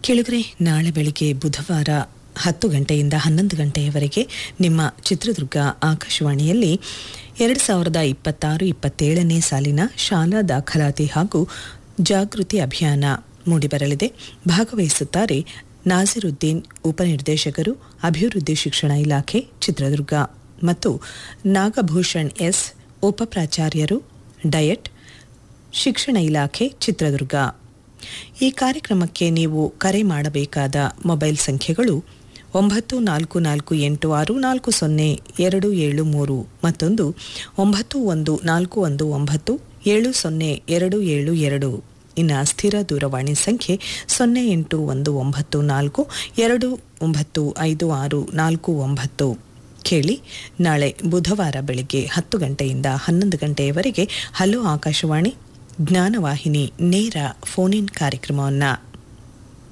ಕೆಳಗರೆ ನಾಳೆ ಬೆಳಿಗ್ಗೆ ಬುಧವಾರ ಹತ್ತು ಗಂಟೆಯಿಂದ ಹನ್ನೊಂದು ಗಂಟೆಯವರೆಗೆ ನಿಮ್ಮ ಚಿತ್ರದುರ್ಗ ಆಕಾಶವಾಣಿಯಲ್ಲಿ ಎರಡು ಸಾವಿರದ ಇಪ್ಪತ್ತಾರು ಇಪ್ಪತ್ತೇಳನೇ ಸಾಲಿನ ಶಾಲಾ ದಾಖಲಾತಿ ಹಾಗೂ ಜಾಗೃತಿ ಅಭಿಯಾನ ಮೂಡಿಬರಲಿದೆ ಭಾಗವಹಿಸುತ್ತಾರೆ ನಾಸಿರುದ್ದೀನ್ ಉಪನಿರ್ದೇಶಕರು ಅಭಿವೃದ್ಧಿ ಶಿಕ್ಷಣ ಇಲಾಖೆ ಚಿತ್ರದುರ್ಗ ಮತ್ತು ನಾಗಭೂಷಣ್ ಎಸ್ ಉಪಪ್ರಾಚಾರ್ಯರು ಡಯಟ್ ಶಿಕ್ಷಣ ಇಲಾಖೆ ಚಿತ್ರದುರ್ಗ ಈ ಕಾರ್ಯಕ್ರಮಕ್ಕೆ ನೀವು ಕರೆ ಮಾಡಬೇಕಾದ ಮೊಬೈಲ್ ಸಂಖ್ಯೆಗಳು ಒಂಬತ್ತು ನಾಲ್ಕು ನಾಲ್ಕು ಎಂಟು ಆರು ನಾಲ್ಕು ಸೊನ್ನೆ ಎರಡು ಏಳು ಮೂರು ಮತ್ತೊಂದು ಒಂಬತ್ತು ಒಂದು ನಾಲ್ಕು ಒಂದು ಒಂಬತ್ತು ಏಳು ಸೊನ್ನೆ ಎರಡು ಏಳು ಎರಡು ಇನ್ನು ಸ್ಥಿರ ದೂರವಾಣಿ ಸಂಖ್ಯೆ ಸೊನ್ನೆ ಎಂಟು ಒಂದು ಒಂಬತ್ತು ನಾಲ್ಕು ಎರಡು ಒಂಬತ್ತು ಐದು ಆರು ನಾಲ್ಕು ಒಂಬತ್ತು ಕೇಳಿ ನಾಳೆ ಬುಧವಾರ ಬೆಳಗ್ಗೆ ಹತ್ತು ಗಂಟೆಯಿಂದ ಹನ್ನೊಂದು ಗಂಟೆಯವರೆಗೆ ಹಲೋ ಆಕಾಶವಾಣಿ ಜ್ಞಾನವಾಹಿನಿ ನೇರ ಫೋನ್ ಇನ್ ಕಾರ್ಯಕ್ರಮವನ್ನು